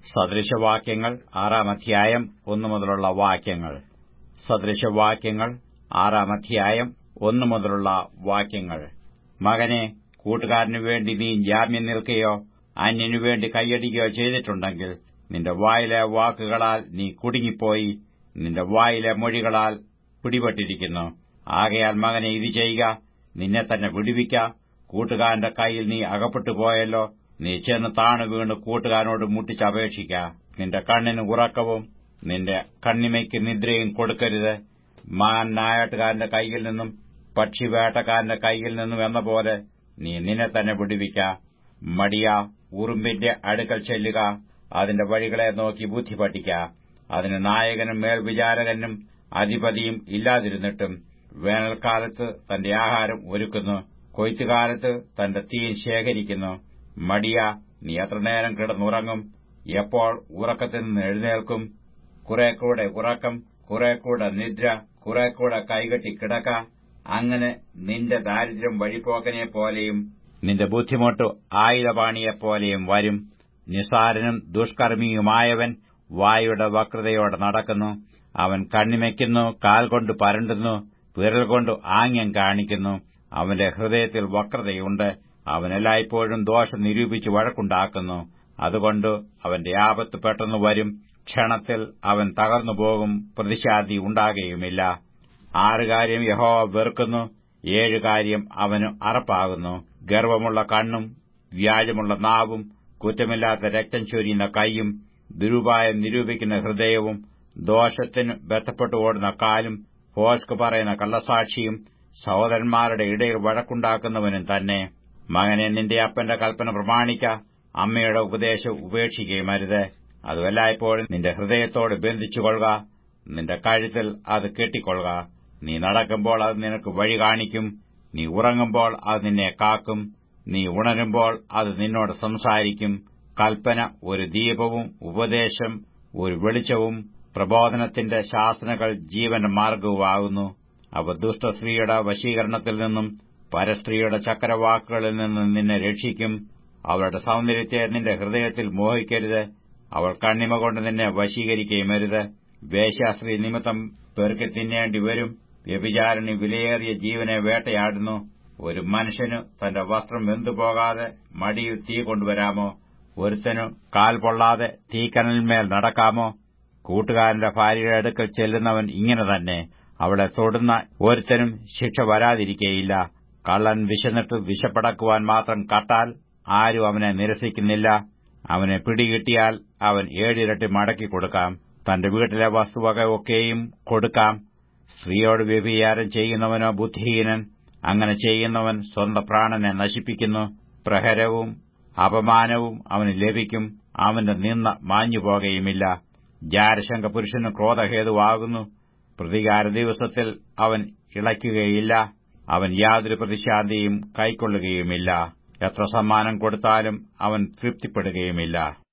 സദൃശവാക്യങ്ങൾ ആറാം അധ്യായം ഒന്നു മുതലുള്ള വാക്യങ്ങൾ സദൃശവാക്യങ്ങൾ ആറാം അധ്യായം ഒന്നു മുതലുള്ള വാക്യങ്ങൾ മകനെ കൂട്ടുകാരനു വേണ്ടി നീ ജാമ്യം നിൽക്കുകയോ അന്യനു വേണ്ടി കൈയടിക്കുകയോ ചെയ്തിട്ടുണ്ടെങ്കിൽ നിന്റെ വായിലെ വാക്കുകളാൽ നീ കുടുങ്ങിപ്പോയി നിന്റെ വായിലെ മൊഴികളാൽ പിടിപെട്ടിരിക്കുന്നു ആകയാൽ മകനെ ഇത് ചെയ്യുക നിന്നെ തന്നെ വിടുവിക്ക കൂട്ടുകാരന്റെ കൈയിൽ നീ അകപ്പെട്ടു പോയല്ലോ നീ ചെന്ന് താണു വീണ് കൂട്ടുകാരനോട് മുട്ടിച്ചപേക്ഷിക്ക നിന്റെ കണ്ണിന് ഉറക്കവും നിന്റെ കണ്ണിമയ്ക്ക് നിദ്രയും കൊടുക്കരുത് മാൻ നായാട്ടുകാരന്റെ കൈയിൽ നിന്നും പക്ഷിവേട്ടക്കാരന്റെ കൈയിൽ നിന്നും എന്ന പോലെ നീ നിന്നെ തന്നെ വിടുവിക്ക മടിയ ഉറുമ്പിന്റെ അടുക്കൽ ചെല്ലുക അതിന്റെ വഴികളെ നോക്കി ബുദ്ധി പഠിക്ക അതിന് നായകനും മേൽവിചാരകനും അധിപതിയും ഇല്ലാതിരുന്നിട്ടും വേനൽക്കാലത്ത് തന്റെ ആഹാരം ഒരുക്കുന്നു കൊയ്ത്തുകാലത്ത് തന്റെ തീൻ ശേഖരിക്കുന്നു മടിയ നീ എത്ര നേരം കിടന്നുറങ്ങും എപ്പോൾ ഉറക്കത്തിൽ നിന്ന് എഴുന്നേൽക്കും കുറെ കൂടെ ഉറക്കം കുറെ കൂടെ നിദ്ര കുറെ കൂടെ കൈകെട്ടി കിടക്ക അങ്ങനെ നിന്റെ ദാരിദ്ര്യം വഴിപോക്കനെ പോലെയും നിന്റെ ബുദ്ധിമുട്ട് ആയുധപാണിയെപ്പോലെയും വരും നിസാരനും ദുഷ്കർമ്മിയുമായവൻ വായുടെ വക്രതയോടെ നടക്കുന്നു അവൻ കണ്ണിമയ്ക്കുന്നു കാൽ കൊണ്ട് പരണ്ടുന്നു വിരൽ കൊണ്ട് ആംഗ്യം കാണിക്കുന്നു അവന്റെ ഹൃദയത്തിൽ വക്രതയുണ്ട് അവൻ എല്ലായ്പ്പോഴും ദോഷം നിരൂപിച്ച് വഴക്കുണ്ടാക്കുന്നു അതുകൊണ്ട് അവന്റെ ആപത്ത് പെട്ടെന്ന് വരും ക്ഷണത്തിൽ അവൻ തകർന്നുപോകും പ്രതിശാന്തി ഉണ്ടാകുകയുമില്ല ആറ് കാര്യം യഹോവ വെറുക്കുന്നു ഏഴ് കാര്യം അവന് അറപ്പാകുന്നു ഗർവമുള്ള കണ്ണും വ്യാജമുള്ള നാവും കുറ്റമില്ലാത്ത രക്തം ചൊരിയുന്ന കൈയും ദുരുപായം നിരൂപിക്കുന്ന ഹൃദയവും ദോഷത്തിന് ബന്ധപ്പെട്ടു ഓടുന്ന കാലും ഫോസ്ക് പറയുന്ന കള്ളസാക്ഷിയും സഹോദരന്മാരുടെ ഇടയിൽ വഴക്കുണ്ടാക്കുന്നവനും തന്നെ മകനെ നിന്റെ അപ്പന്റെ കൽപ്പന പ്രമാണിക്ക അമ്മയുടെ ഉപദേശം ഉപേക്ഷിക്കുകയും അരുത് അതുമെല്ലായ്പ്പോഴും നിന്റെ ഹൃദയത്തോട് ബന്ധിച്ചുകൊള്ളുക നിന്റെ കഴുത്തിൽ അത് കെട്ടിക്കൊള്ളുക നീ നടക്കുമ്പോൾ അത് നിനക്ക് വഴി കാണിക്കും നീ ഉറങ്ങുമ്പോൾ അത് നിന്നെ കാക്കും നീ ഉണരുമ്പോൾ അത് നിന്നോട് സംസാരിക്കും കൽപ്പന ഒരു ദീപവും ഉപദേശം ഒരു വെളിച്ചവും പ്രബോധനത്തിന്റെ ശാസനകൾ ജീവന്റെ മാർഗവുമാകുന്നു അവ ദുഷ്ടസ്ത്രീയുടെ വശീകരണത്തിൽ നിന്നും പരസ്ത്രീയുടെ ചക്രവാക്കുകളിൽ നിന്നും നിന്നെ രക്ഷിക്കും അവളുടെ സൗന്ദര്യത്തെ നിന്റെ ഹൃദയത്തിൽ മോഹിക്കരുത് അവൾ കണ്ണിമ കൊണ്ട് നിന്നെ വശീകരിക്കുകയുമരുത് വേശ്യാസ്ത്രീ നിമിത്തം പെറുക്കി തിന്നേണ്ടി വരും വ്യഭിചാരണി വിലയേറിയ ജീവനെ വേട്ടയാടുന്നു ഒരു മനുഷ്യന് തന്റെ വസ്ത്രം വെന്തുപോകാതെ മടിയിൽ തീ കൊണ്ടുവരാമോ ഒരുത്തനു കാൽ പൊള്ളാതെ തീക്കനലിന്മേൽ നടക്കാമോ കൂട്ടുകാരന്റെ ഭാര്യയുടെ അടുക്കൽ ചെല്ലുന്നവൻ ഇങ്ങനെ തന്നെ അവളെ തൊടുന്ന ഒരുത്തനും ശിക്ഷ വരാതിരിക്കയില്ല കള്ളൻ വിശന്നിട്ട് വിശപ്പടക്കുവാൻ മാത്രം കട്ടാൽ ആരും അവനെ നിരസിക്കുന്നില്ല അവനെ പിടികിട്ടിയാൽ അവൻ ഏഴിരട്ടി മടക്കി കൊടുക്കാം തന്റെ വീട്ടിലെ വസ്തുവക ഒക്കെയും കൊടുക്കാം സ്ത്രീയോട് വ്യഭിചാരം ചെയ്യുന്നവനോ ബുദ്ധിഹീനൻ അങ്ങനെ ചെയ്യുന്നവൻ സ്വന്തം പ്രാണനെ നശിപ്പിക്കുന്നു പ്രഹരവും അപമാനവും അവന് ലഭിക്കും അവന്റെ നിന്ന മാഞ്ഞുപോകുകയുമില്ല ജാരശങ്ക പുരുഷന് ക്രോധഹേതുവാകുന്നു പ്രതികാര ദിവസത്തിൽ അവൻ ഇളയ്ക്കുകയില്ല അവൻ യാതൊരു പ്രതിശാന്തിയും കൈക്കൊള്ളുകയുമില്ല എത്ര സമ്മാനം കൊടുത്താലും അവൻ തൃപ്തിപ്പെടുകയുമില്ല